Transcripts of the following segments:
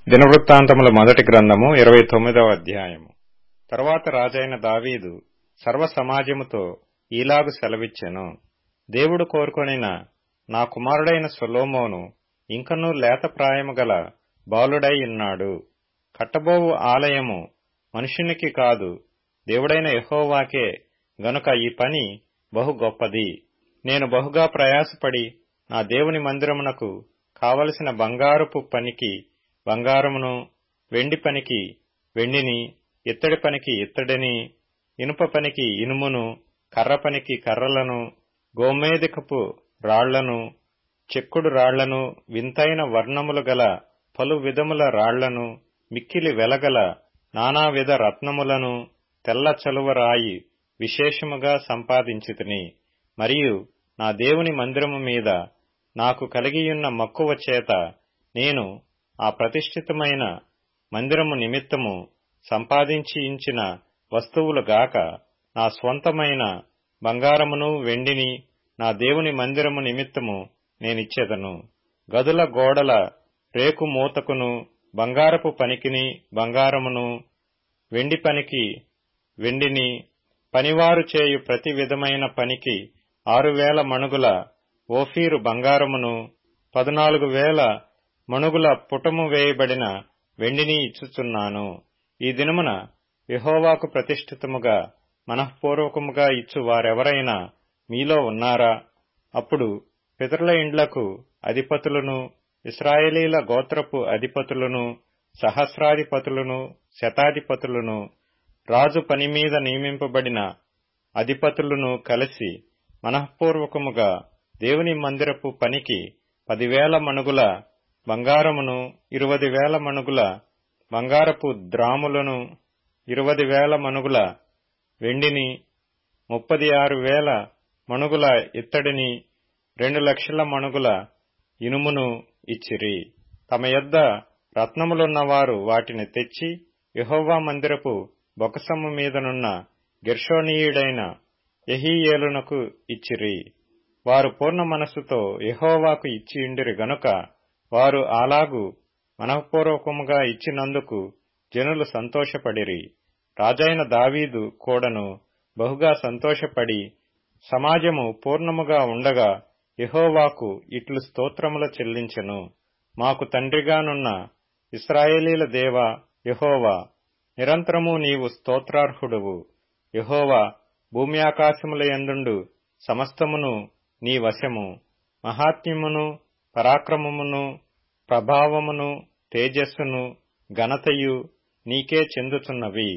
దినవృత్తాంతముల మొదటి గ్రంథము ఇరవై తొమ్మిదవ అధ్యాయము తరువాత రాజైన దావీదు సర్వ సమాజముతో ఈలాగు సెలవిచ్చెను దేవుడు కోరుకొనిన నా కుమారుడైన సొలోమోను ఇంకనూ లేత ప్రాయము గల బాలుడై ఉన్నాడు కట్టబోవు ఆలయము మనుషునికి కాదు దేవుడైన యెహోవాకే గనుక ఈ పని బహు గొప్పది నేను బహుగా ప్రయాసపడి నా దేవుని మందిరమునకు కావలసిన బంగారపు పనికి బంగారమును వెండి పనికి వెండిని ఇత్తడి పనికి ఇత్తడిని ఇనుప పనికి ఇనుమును కర్ర పనికి కర్రలను గోమేధికపు రాళ్లను చెక్కుడు రాళ్లను వింతైన వర్ణములు గల పలు విధముల రాళ్లను మిక్కిలి వెలగల నానావిధ రత్నములను తెల్ల చలువ రాయి విశేషముగా సంపాదించితిని మరియు నా దేవుని మందిరము మీద నాకు కలిగియున్న మక్కువ చేత నేను ఆ ప్రతిష్ఠితమైన మందిరము నిమిత్తము సంపాదించి ఇంచిన వస్తువులు గాక నా స్వంతమైన బంగారమును వెండిని నా దేవుని మందిరము నిమిత్తము నేనిచ్చెదను గదుల గోడల రేకు మూతకును బంగారపు పనికిని బంగారమును వెండి పనికి వెండిని పనివారు చేయు ప్రతి విధమైన పనికి ఆరు వేల మణుగుల ఓఫీరు బంగారమును పదునాలుగు వేల మణుగుల పుటము వేయబడిన వెండిని ఇచ్చుచున్నాను ఈ దినమున యహోవాకు ప్రతిష్ఠితముగా మనఃపూర్వకముగా ఇచ్చు వారెవరైనా మీలో ఉన్నారా అప్పుడు పితరుల ఇండ్లకు అధిపతులను ఇస్రాయేలీల గోత్రపు అధిపతులను సహస్రాధిపతులను శతాధిపతులను రాజు పని మీద నియమింపబడిన అధిపతులను కలిసి మనఃపూర్వకముగా దేవుని మందిరపు పనికి పదివేల మణుగుల బంగారమును ఇరువది వేల మణుగుల బంగారపు ద్రాములను ఇరువది వేల మణుగుల వెండిని ముప్పది ఆరు వేల మణుగుల ఇత్తడిని రెండు లక్షల మణుగుల ఇనుమును ఇచ్చిరి తమ యొద్ద రత్నములున్నవారు వాటిని తెచ్చి యహోవా మందిరపు బొకసమ్ము మీదనున్న గెర్షోనీయుడైన ఎహీయేలునకు ఇచ్చిరి వారు పూర్ణ మనస్సుతో యహోవాకు ఇచ్చియుండిరి గనుక వారు అలాగు మనఃపూర్వకముగా ఇచ్చినందుకు జనులు సంతోషపడిరి రాజైన దావీదు కూడను బహుగా సంతోషపడి సమాజము పూర్ణముగా ఉండగా యహోవాకు ఇట్లు స్తోత్రములు చెల్లించెను మాకు తండ్రిగానున్న ఇస్రాయేలీల దేవ యహోవా నిరంతరము నీవు స్తోత్రార్హుడువు యహోవా భూమి ఆకాశముల ఎందుండు సమస్తమును నీ వశము మహాత్మ్యమును పరాక్రమమును ప్రభావమును తేజస్సును ఘనతయు నీకే చెందుతున్నవి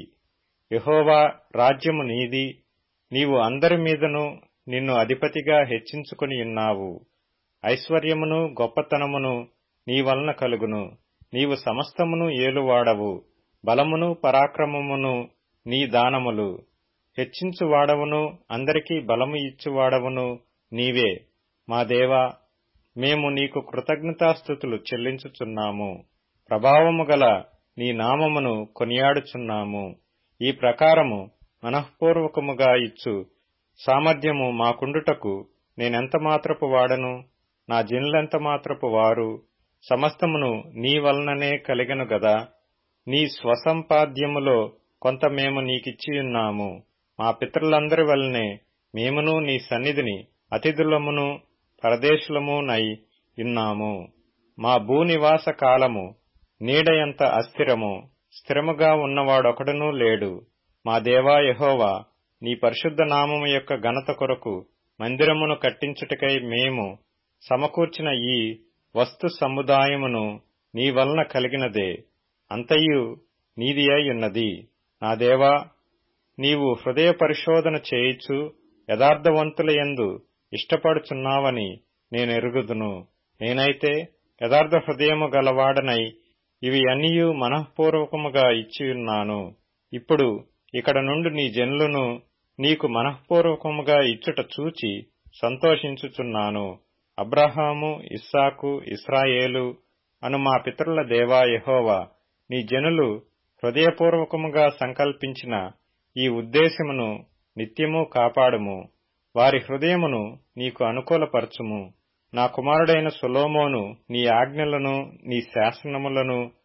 యహోవా రాజ్యము నీది నీవు అందరి మీదను నిన్ను అధిపతిగా హెచ్చించుకుని ఉన్నావు ఐశ్వర్యమును గొప్పతనమును నీ వలన కలుగును నీవు సమస్తమును ఏలువాడవు బలమును పరాక్రమమును నీ దానములు హెచ్చించువాడవును అందరికీ బలము ఇచ్చువాడవును నీవే మా దేవా మేము నీకు కృతజ్ఞతాస్థుతులు చెల్లించుచున్నాము ప్రభావము గల నీ నామమును కొనియాడుచున్నాము ఈ ప్రకారము మనఃపూర్వకముగా ఇచ్చు సామర్థ్యము మాకుండుటకు నేనెంత మాత్రపు వాడను నా జిన్లెంత మాత్రపు వారు సమస్తమును నీ వలననే కలిగను గదా నీ స్వసంపాద్యములో కొంత మేము నీకిచ్చియున్నాము మా పితరులందరి వలనే మేమును నీ సన్నిధిని అతిథులమును పరదేశులమునై ఉన్నాము మా భూనివాస కాలము నీడయంత అస్థిరము స్థిరముగా ఉన్నవాడొకడునూ లేడు మా దేవా యహోవా నీ పరిశుద్ధ నామము యొక్క ఘనత కొరకు మందిరమును కట్టించుటకై మేము సమకూర్చిన ఈ వస్తు సముదాయమును నీ వలన కలిగినదే అంతయు నీది ఉన్నది నా దేవా నీవు హృదయ పరిశోధన చేయిచు యథార్థవంతుల యందు ఇష్టపడుచున్నావని నేను ఎరుగుదును నేనైతే యథార్థ హృదయము గలవాడనై ఇవి అన్నియు మనఃపూర్వకముగా ఇచ్చియున్నాను ఇప్పుడు ఇక్కడ నుండి నీ జనులను నీకు మనఃపూర్వకముగా ఇచ్చుట చూచి సంతోషించుచున్నాను అబ్రహాము ఇస్సాకు ఇస్రాయేలు అను మా పితరుల దేవా యహోవా నీ జనులు హృదయపూర్వకముగా సంకల్పించిన ఈ ఉద్దేశమును నిత్యము కాపాడుము వారి హృదయమును నీకు అనుకూలపరచుము నా కుమారుడైన సొలోమోను నీ ఆజ్ఞలను నీ శాసనములను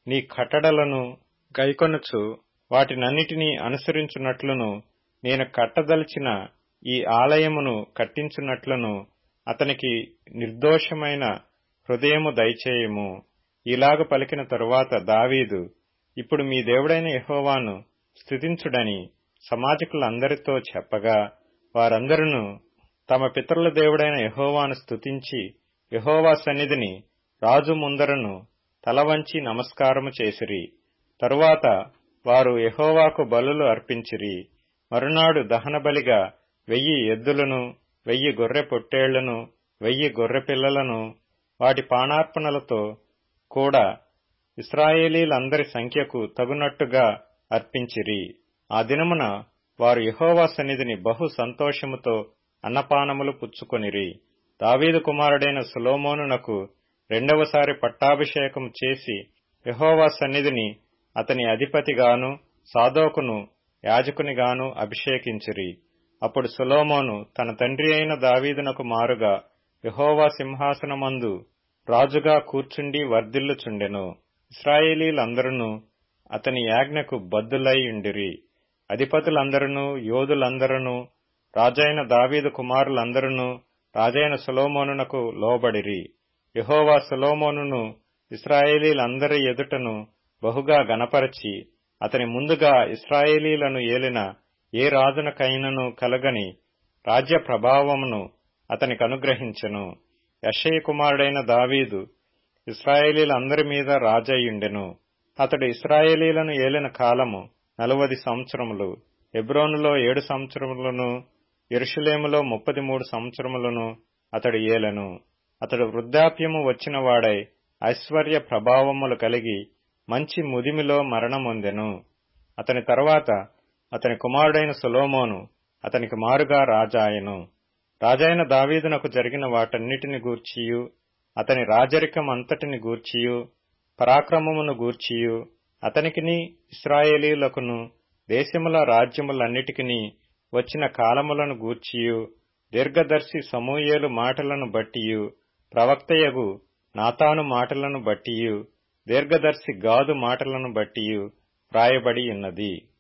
నీ కట్టడలను గైకొనుచు వాటినన్నిటినీ అనుసరించున్నట్లును నేను కట్టదలిచిన ఈ ఆలయమును కట్టించున్నట్లును అతనికి నిర్దోషమైన హృదయము దయచేయము ఇలాగ పలికిన తరువాత దావీదు ఇప్పుడు మీ దేవుడైన యహోవాను స్థుతించుడని సమాజకులందరితో చెప్పగా వారందరూ తమ పితరుల దేవుడైన యహోవాను స్తుతించి యహోవా సన్నిధిని రాజు ముందరను తలవంచి నమస్కారము చేసిరి తరువాత వారు యహోవాకు బలులు అర్పించిరి మరునాడు దహనబలిగా వెయ్యి ఎద్దులను వెయ్యి గొర్రె పొట్టేళ్లను వెయ్యి గొర్రె పిల్లలను వాటి పానార్పణలతో కూడా ఇస్రాయేలీలందరి సంఖ్యకు తగునట్టుగా అర్పించిరి ఆ దినమున వారు యహోవా సన్నిధిని బహు సంతోషముతో అన్నపానములు పుచ్చుకొనిరి దావీదు కుమారుడైన సులోమోనునకు రెండవసారి పట్టాభిషేకం చేసి యహోవా సన్నిధిని అతని అధిపతిగాను సాదోకును యాజకునిగాను అభిషేకించిరి అప్పుడు సులోమోను తన తండ్రి అయిన దావీదునకు మారుగా యహోవా సింహాసనమందు రాజుగా కూర్చుండి వర్ధిల్లుచుండెను ఇస్రాయేలీలందరూ అతని యాజ్ఞకు బద్దులై ఉండిరి అధిపతులందరూ యోధులందరూ రాజైన దావీదు కుమారులందరూ రాజైన సులోమోనునకు లోబడిరి యహోవా సులోమోనును ఇస్రాయేలీలందరి ఎదుటను బహుగా గనపరచి అతని ముందుగా ఇస్రాయేలీలను ఏలిన ఏ రాజునకైనను కలగని రాజ్య ప్రభావమును అతనికి అనుగ్రహించెను యషయ కుమారుడైన దావీదు ఇస్రాయేలీలందరి మీద రాజయ్యుండెను అతడు ఇస్రాయేలీలను ఏలిన కాలము నలువది సంవత్సరములు హెబ్రోనులో ఏడు సంవత్సరములను ఎరుషులేములో ముప్పది మూడు సంవత్సరములను అతడు ఏలెను అతడు వృద్ధాప్యము వచ్చిన వాడై ఐశ్వర్య ప్రభావములు కలిగి మంచి ముదిమిలో మరణమొందెను అతని తరువాత అతని కుమారుడైన సులోమోను అతనికి మారుగా రాజాయను రాజైన దావీదునకు జరిగిన వాటన్నిటిని గూర్చియు అతని రాజరికం అంతటిని గూర్చియు పరాక్రమమును గూర్చియు అతనికిని ఇస్రాయేలీలకును దేశముల రాజ్యములన్నిటికిని వచ్చిన కాలములను గూర్చియు దీర్ఘదర్శి సమూయేలు మాటలను బట్టియు ప్రవక్తయగు నాతాను మాటలను బట్టియు దీర్ఘదర్శి గాదు మాటలను బట్టియు వ్రాయబడి ఉన్నది